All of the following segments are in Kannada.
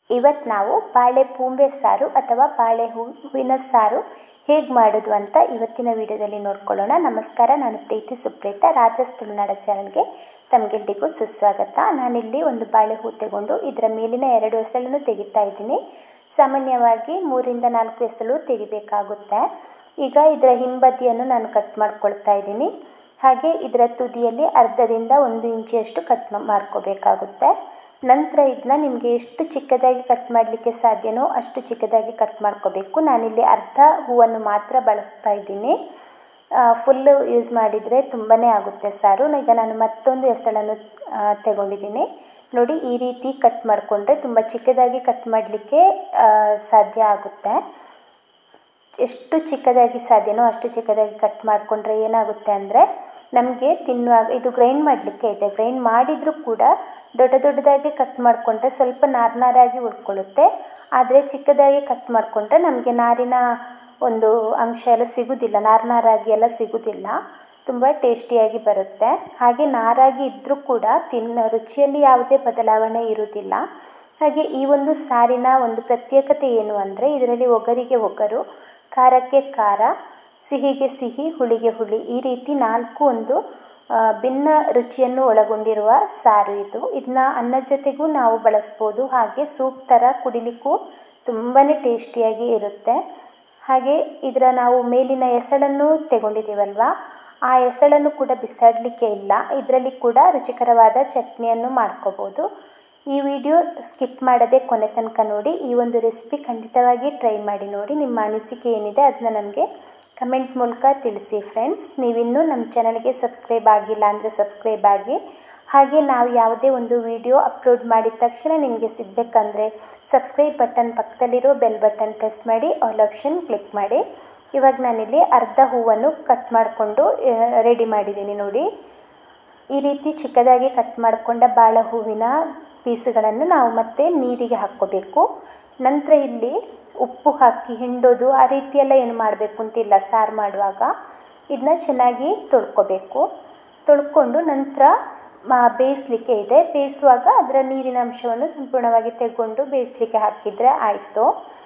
ಇವತ್ತು ನಾವು ಬಾಳೆ ಪೂಂಬೆ ಸಾರು ಅಥವಾ ಬಾಳೆ ಹೂವಿನ ಸಾರು ಹೇಗೆ ಮಾಡೋದು ಅಂತ ಇವತ್ತಿನ ವಿಡಿಯೋದಲ್ಲಿ ನೋಡ್ಕೊಳ್ಳೋಣ ನಮಸ್ಕಾರ ನಾನು ಪ್ರೀತಿ ಸುಪ್ರೀತ ರಾಜಸ್ ತುಳುನಾಡ ಚಾನಲ್ಗೆ ತಮಗೆಲ್ರಿಗೂ ಸುಸ್ವಾಗತ ನಾನಿಲ್ಲಿ ಒಂದು ಬಾಳೆ ಹೂ ತಗೊಂಡು ಇದರ ಮೇಲಿನ ಎರಡು ಎಸಳನ್ನು ತೆಗಿತಾ ಇದ್ದೀನಿ ಸಾಮಾನ್ಯವಾಗಿ ಮೂರಿಂದ ನಾಲ್ಕು ಎಸಳು ತೆಗಿಬೇಕಾಗುತ್ತೆ ಈಗ ಇದರ ಹಿಂಬದಿಯನ್ನು ನಾನು ಕಟ್ ಮಾಡ್ಕೊಳ್ತಾ ಇದ್ದೀನಿ ಹಾಗೆ ಇದರ ತುದಿಯಲ್ಲಿ ಅರ್ಧದಿಂದ ಒಂದು ಇಂಚಿಯಷ್ಟು ಕಟ್ ಮಾಡ್ಕೋಬೇಕಾಗುತ್ತೆ ನಂತರ ಇದನ್ನ ನಿಮಗೆ ಎಷ್ಟು ಚಿಕ್ಕದಾಗಿ ಕಟ್ ಮಾಡಲಿಕ್ಕೆ ಸಾಧ್ಯನೋ ಅಷ್ಟು ಚಿಕ್ಕದಾಗಿ ಕಟ್ ಮಾಡ್ಕೋಬೇಕು ನಾನಿಲ್ಲಿ ಅರ್ಧ ಹೂವನ್ನು ಮಾತ್ರ ಬಳಸ್ತಾ ಇದ್ದೀನಿ ಫುಲ್ಲು ಯೂಸ್ ಮಾಡಿದರೆ ತುಂಬಾ ಆಗುತ್ತೆ ಸಾರು ಈಗ ನಾನು ಮತ್ತೊಂದು ಎಸಳನ್ನು ತಗೊಂಡಿದ್ದೀನಿ ನೋಡಿ ಈ ರೀತಿ ಕಟ್ ಮಾಡಿಕೊಂಡ್ರೆ ತುಂಬ ಚಿಕ್ಕದಾಗಿ ಕಟ್ ಮಾಡಲಿಕ್ಕೆ ಸಾಧ್ಯ ಆಗುತ್ತೆ ಎಷ್ಟು ಚಿಕ್ಕದಾಗಿ ಸಾಧ್ಯನೋ ಅಷ್ಟು ಚಿಕ್ಕದಾಗಿ ಕಟ್ ಮಾಡಿಕೊಂಡ್ರೆ ಏನಾಗುತ್ತೆ ಅಂದರೆ ನಮಗೆ ತಿನ್ನುವಾಗ ಇದು ಗ್ರೈಂಡ್ ಮಾಡಲಿಕ್ಕೆ ಇದೆ ಗ್ರೈಂಡ್ ಮಾಡಿದರೂ ಕೂಡ ದೊಡ್ಡ ದೊಡ್ಡದಾಗಿ ಕಟ್ ಮಾಡಿಕೊಂಡ್ರೆ ಸ್ವಲ್ಪ ನಾರು ನಾರಾಗಿ ಉಳ್ಕೊಳ್ಳುತ್ತೆ ಆದರೆ ಚಿಕ್ಕದಾಗಿ ಕಟ್ ಮಾಡಿಕೊಂಡ್ರೆ ನಮಗೆ ನಾರಿನ ಒಂದು ಅಂಶ ಎಲ್ಲ ಸಿಗೋದಿಲ್ಲ ನಾರು ನಾರಾಗಿ ಎಲ್ಲ ಸಿಗೋದಿಲ್ಲ ತುಂಬ ಟೇಸ್ಟಿಯಾಗಿ ಬರುತ್ತೆ ಹಾಗೆ ನಾರಾಗಿ ಇದ್ದರೂ ಕೂಡ ತಿನ್ನ ರುಚಿಯಲ್ಲಿ ಯಾವುದೇ ಬದಲಾವಣೆ ಇರುವುದಿಲ್ಲ ಹಾಗೆ ಈ ಒಂದು ಸಾರಿನ ಒಂದು ಪ್ರತ್ಯೇಕತೆ ಏನು ಅಂದರೆ ಇದರಲ್ಲಿ ಒಗರಿಗೆ ಒಗರು ಖಾರಕ್ಕೆ ಖಾರ ಸಿಹಿಗೆ ಸಿಹಿ ಹುಳಿಗೆ ಹುಳಿ ಈ ರೀತಿ ನಾಲ್ಕು ಒಂದು ಭಿನ್ನ ರುಚಿಯನ್ನು ಒಳಗೊಂಡಿರುವ ಸಾರು ಇದು ಇದನ್ನ ಅನ್ನದ ಜೊತೆಗೂ ನಾವು ಬಳಸ್ಬೋದು ಹಾಗೆ ಸೂಪ್ ಥರ ಕುಡಿಲಿಕ್ಕೂ ತುಂಬಾ ಟೇಸ್ಟಿಯಾಗಿ ಇರುತ್ತೆ ಹಾಗೆ ಇದರ ನಾವು ಮೇಲಿನ ಎಸಳನ್ನು ತಗೊಂಡಿದ್ದೀವಲ್ವ ಆ ಎಸಳನ್ನು ಕೂಡ ಬಿಸಾಡಲಿಕ್ಕೆ ಇಲ್ಲ ಇದರಲ್ಲಿ ಕೂಡ ರುಚಿಕರವಾದ ಚಟ್ನಿಯನ್ನು ಮಾಡ್ಕೋಬೋದು ಈ ವಿಡಿಯೋ ಸ್ಕಿಪ್ ಮಾಡದೆ ಕೊನೆ ತನಕ ನೋಡಿ ಈ ಒಂದು ರೆಸಿಪಿ ಖಂಡಿತವಾಗಿ ಟ್ರೈ ಮಾಡಿ ನೋಡಿ ನಿಮ್ಮ ಅನಿಸಿಕೆ ಏನಿದೆ ಅದನ್ನ ನಮಗೆ ಕಮೆಂಟ್ ಮೂಲಕ ತಿಳಿಸಿ ಫ್ರೆಂಡ್ಸ್ ನೀವಿನ್ನೂ ನಮ್ಮ ಚಾನಲ್ಗೆ ಸಬ್ಸ್ಕ್ರೈಬ್ ಆಗಿಲ್ಲ ಅಂದರೆ ಸಬ್ಸ್ಕ್ರೈಬ್ ಆಗಿ ಹಾಗೆ ನಾವು ಯಾವುದೇ ಒಂದು ವಿಡಿಯೋ ಅಪ್ಲೋಡ್ ಮಾಡಿದ ತಕ್ಷಣ ನಿಮಗೆ ಸಿಗಬೇಕಂದ್ರೆ ಸಬ್ಸ್ಕ್ರೈಬ್ ಬಟನ್ ಪಕ್ಕದಲ್ಲಿರೋ ಬೆಲ್ ಬಟನ್ ಪ್ರೆಸ್ ಮಾಡಿ ಆಲ್ ಆಪ್ಷನ್ ಕ್ಲಿಕ್ ಮಾಡಿ ಇವಾಗ ನಾನಿಲ್ಲಿ ಅರ್ಧ ಹೂವನ್ನು ಕಟ್ ಮಾಡಿಕೊಂಡು ರೆಡಿ ಮಾಡಿದ್ದೀನಿ ನೋಡಿ ಈ ರೀತಿ ಚಿಕ್ಕದಾಗಿ ಕಟ್ ಮಾಡಿಕೊಂಡ ಬಾಳೆ ಹೂವಿನ ಪೀಸುಗಳನ್ನು ನಾವು ಮತ್ತೆ ನೀರಿಗೆ ಹಾಕ್ಕೋಬೇಕು ನಂತರ ಇಲ್ಲಿ ಉಪ್ಪು ಹಾಕಿ ಹಿಂಡೋದು ಆ ರೀತಿಯೆಲ್ಲ ಏನು ಮಾಡಬೇಕು ಅಂತಿಲ್ಲ ಸಾರು ಮಾಡುವಾಗ ಇದನ್ನ ಚೆನ್ನಾಗಿ ತೊಳ್ಕೊಬೇಕು ತೊಳ್ಕೊಂಡು ನಂತರ ಬೇಯಿಸ್ಲಿಕ್ಕೆ ಇದೆ ಬೇಯಿಸುವಾಗ ಅದರ ನೀರಿನ ಅಂಶವನ್ನು ಸಂಪೂರ್ಣವಾಗಿ ತೆಗೆದುಕೊಂಡು ಬೇಯಿಸ್ಲಿಕ್ಕೆ ಹಾಕಿದರೆ ಆಯಿತು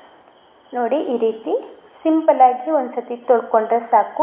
ನೋಡಿ ಈ ರೀತಿ ಸಿಂಪಲಾಗಿ ಒಂದು ಸತಿ ತೊಳ್ಕೊಂಡ್ರೆ ಸಾಕು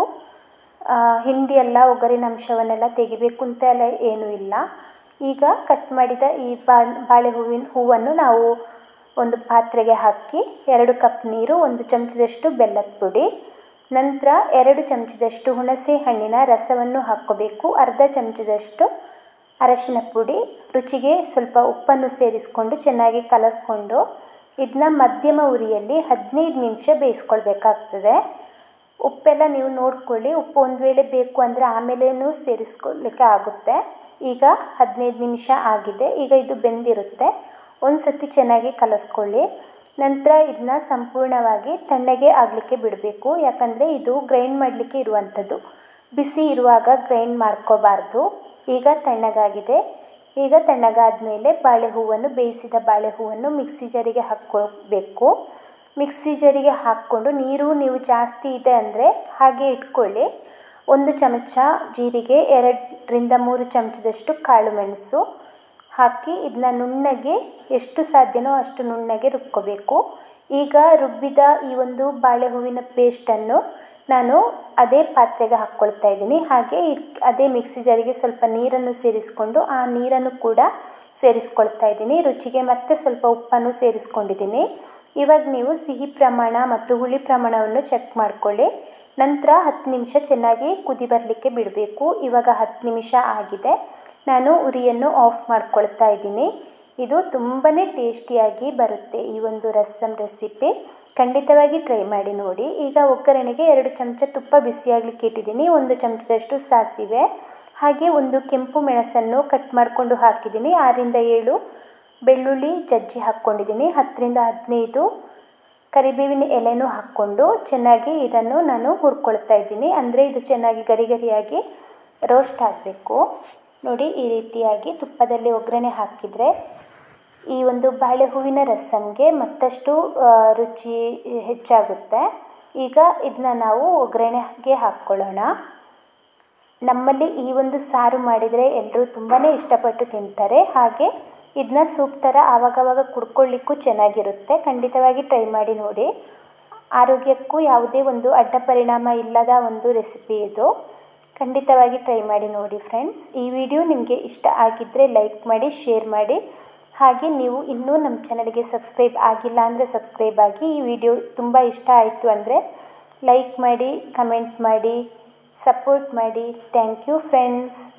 ಹಿಂಡಿ ಎಲ್ಲ ಒಗರಿನ ಅಂಶವನ್ನೆಲ್ಲ ತೆಗಿಬೇಕು ಅಂತ ಎಲ್ಲ ಏನೂ ಇಲ್ಲ ಈಗ ಕಟ್ ಮಾಡಿದ ಈ ಬಾಳೆ ಹೂವಿನ ಹೂವನ್ನು ನಾವು ಒಂದು ಪಾತ್ರೆಗೆ ಹಾಕಿ ಎರಡು ಕಪ್ ನೀರು ಒಂದು ಚಮಚದಷ್ಟು ಬೆಲ್ಲದ ಪುಡಿ ನಂತರ ಎರಡು ಚಮಚದಷ್ಟು ಹುಣಸೆ ಹಣ್ಣಿನ ರಸವನ್ನು ಹಾಕ್ಕೋಬೇಕು ಅರ್ಧ ಚಮಚದಷ್ಟು ಅರಶಿನ ಪುಡಿ ರುಚಿಗೆ ಸ್ವಲ್ಪ ಉಪ್ಪನ್ನು ಸೇರಿಸ್ಕೊಂಡು ಚೆನ್ನಾಗಿ ಕಲಸ್ಕೊಂಡು ಇದನ್ನ ಮಧ್ಯಮ ಉರಿಯಲ್ಲಿ ಹದಿನೈದು ನಿಮಿಷ ಬೇಯಿಸ್ಕೊಳ್ಬೇಕಾಗ್ತದೆ ಉಪ್ಪೆಲ್ಲ ನೀವು ನೋಡ್ಕೊಳ್ಳಿ ಉಪ್ಪು ಒಂದು ವೇಳೆ ಬೇಕು ಅಂದರೆ ಆಮೇಲೇನೂ ಸೇರಿಸ್ಕೊಳ್ಳಿಕ್ಕೆ ಆಗುತ್ತೆ ಈಗ ಹದಿನೈದು ನಿಮಿಷ ಆಗಿದೆ ಈಗ ಇದು ಬೆಂದಿರುತ್ತೆ ಒಂದು ಸತಿ ಚೆನ್ನಾಗಿ ಕಲಸ್ಕೊಳ್ಳಿ ನಂತರ ಇದನ್ನ ಸಂಪೂರ್ಣವಾಗಿ ತಣ್ಣಗೆ ಆಗಲಿಕ್ಕೆ ಬಿಡಬೇಕು ಯಾಕಂದರೆ ಇದು ಗ್ರೈಂಡ್ ಮಾಡಲಿಕ್ಕೆ ಇರುವಂಥದ್ದು ಬಿಸಿ ಇರುವಾಗ ಗ್ರೈಂಡ್ ಮಾಡ್ಕೋಬಾರ್ದು ಈಗ ತಣ್ಣಗಾಗಿದೆ ಈಗ ತಣ್ಣಗಾದ ಮೇಲೆ ಬಾಳೆ ಹೂವನ್ನು ಬೇಯಿಸಿದ ಬಾಳೆ ಹೂವನ್ನು ಮಿಕ್ಸಿ ಜರಿಗೆ ಹಾಕ್ಕೊಳ್ಬೇಕು ಮಿಕ್ಸಿ ಜರಿಗೆ ಹಾಕ್ಕೊಂಡು ನೀರು ನೀವು ಜಾಸ್ತಿ ಇದೆ ಅಂದರೆ ಹಾಗೆ ಇಟ್ಕೊಳ್ಳಿ ಒಂದು ಚಮಚ ಜೀರಿಗೆ ಎರಡರಿಂದ ಮೂರು ಚಮಚದಷ್ಟು ಕಾಳು ಮೆಣಸು ಹಾಕಿ ಇದನ್ನ ನುಣ್ಣಗೆ ಎಷ್ಟು ಸಾಧ್ಯನೋ ಅಷ್ಟು ನುಣ್ಣಗೆ ರುಬ್ಕೋಬೇಕು ಈಗ ರುಬ್ಬಿದ ಈ ಒಂದು ಬಾಳೆ ಹೂವಿನ ಪೇಸ್ಟನ್ನು ನಾನು ಅದೇ ಪಾತ್ರೆಗೆ ಹಾಕ್ಕೊಳ್ತಾ ಇದ್ದೀನಿ ಹಾಗೆ ಅದೇ ಮಿಕ್ಸಿ ಜಾರಿಗೆ ಸ್ವಲ್ಪ ನೀರನ್ನು ಸೇರಿಸ್ಕೊಂಡು ಆ ನೀರನ್ನು ಕೂಡ ಸೇರಿಸ್ಕೊಳ್ತಾ ಇದ್ದೀನಿ ರುಚಿಗೆ ಮತ್ತೆ ಸ್ವಲ್ಪ ಉಪ್ಪನ್ನು ಸೇರಿಸ್ಕೊಂಡಿದ್ದೀನಿ ಇವಾಗ ನೀವು ಸಿಹಿ ಪ್ರಮಾಣ ಮತ್ತು ಹುಳಿ ಪ್ರಮಾಣವನ್ನು ಚೆಕ್ ಮಾಡ್ಕೊಳ್ಳಿ ನಂತರ ಹತ್ತು ನಿಮಿಷ ಚೆನ್ನಾಗಿ ಕುದಿ ಬರಲಿಕ್ಕೆ ಬಿಡಬೇಕು ಇವಾಗ ಹತ್ತು ನಿಮಿಷ ಆಗಿದೆ ನಾನು ಉರಿಯನ್ನು ಆಫ್ ಮಾಡ್ಕೊಳ್ತಾ ಇದ್ದೀನಿ ಇದು ತುಂಬಾ ಟೇಸ್ಟಿಯಾಗಿ ಬರುತ್ತೆ ಈ ಒಂದು ರಸಮ್ ರೆಸಿಪಿ ಖಂಡಿತವಾಗಿ ಟ್ರೈ ಮಾಡಿ ನೋಡಿ ಈಗ ಒಗ್ಗರಣೆಗೆ ಎರಡು ಚಮಚ ತುಪ್ಪ ಬಿಸಿಯಾಗಲಿಕ್ಕೆ ಇಟ್ಟಿದ್ದೀನಿ ಒಂದು ಚಮಚದಷ್ಟು ಸಾಸಿವೆ ಹಾಗೆ ಒಂದು ಕೆಂಪು ಮೆಣಸನ್ನು ಕಟ್ ಮಾಡಿಕೊಂಡು ಹಾಕಿದ್ದೀನಿ ಆರಿಂದ ಏಳು ಬೆಳ್ಳುಳ್ಳಿ ಜಜ್ಜಿ ಹಾಕ್ಕೊಂಡಿದ್ದೀನಿ ಹತ್ತರಿಂದ ಹದಿನೈದು ಕರಿಬೇವಿನ ಎಲೆನೂ ಹಾಕ್ಕೊಂಡು ಚೆನ್ನಾಗಿ ಇದನ್ನು ನಾನು ಹುರ್ಕೊಳ್ತಾ ಇದ್ದೀನಿ ಅಂದರೆ ಇದು ಚೆನ್ನಾಗಿ ಗರಿ ಗರಿಯಾಗಿ ರೋಸ್ಟ್ ಆಗಬೇಕು ನೋಡಿ ಈ ರೀತಿಯಾಗಿ ತುಪ್ಪದಲ್ಲಿ ಒಗ್ಗರಣೆ ಹಾಕಿದರೆ ಈ ಒಂದು ಬಾಳೆ ಹೂವಿನ ರಸಮ್ಗೆ ಮತ್ತಷ್ಟು ರುಚಿ ಹೆಚ್ಚಾಗುತ್ತೆ ಈಗ ಇದನ್ನ ನಾವು ಒಗ್ಗರಣೆಗೆ ಹಾಕ್ಕೊಳ್ಳೋಣ ನಮ್ಮಲ್ಲಿ ಈ ಒಂದು ಸಾರು ಮಾಡಿದರೆ ಎಲ್ಲರೂ ತುಂಬಾ ಇಷ್ಟಪಟ್ಟು ತಿಂತಾರೆ ಹಾಗೆ ಇದನ್ನ ಸೂಪ್ ಥರ ಆವಾಗವಾಗ ಕುಡ್ಕೊಳ್ಳಿಕ್ಕೂ ಚೆನ್ನಾಗಿರುತ್ತೆ ಖಂಡಿತವಾಗಿ ಟ್ರೈ ಮಾಡಿ ನೋಡಿ ಆರೋಗ್ಯಕ್ಕೂ ಯಾವುದೇ ಒಂದು ಅಡ್ಡ ಪರಿಣಾಮ ಇಲ್ಲದ ಒಂದು ರೆಸಿಪಿ ಇದು ಖಂಡಿತವಾಗಿ ಟ್ರೈ ಮಾಡಿ ನೋಡಿ ಫ್ರೆಂಡ್ಸ್ ಈ ವಿಡಿಯೋ ನಿಮಗೆ ಇಷ್ಟ ಆಗಿದ್ದರೆ ಲೈಕ್ ಮಾಡಿ ಶೇರ್ ಮಾಡಿ ಹಾಗೆ ನೀವು ಇನ್ನೂ ನಮ್ಮ ಚಾನಲ್ಗೆ ಸಬ್ಸ್ಕ್ರೈಬ್ ಆಗಿಲ್ಲ ಅಂದರೆ ಸಬ್ಸ್ಕ್ರೈಬ್ ಆಗಿ ಈ ವಿಡಿಯೋ ತುಂಬ ಇಷ್ಟ ಆಯಿತು ಅಂದರೆ ಲೈಕ್ ಮಾಡಿ ಕಮೆಂಟ್ ಮಾಡಿ ಸಪೋರ್ಟ್ ಮಾಡಿ ಥ್ಯಾಂಕ್ ಯು ಫ್ರೆಂಡ್ಸ್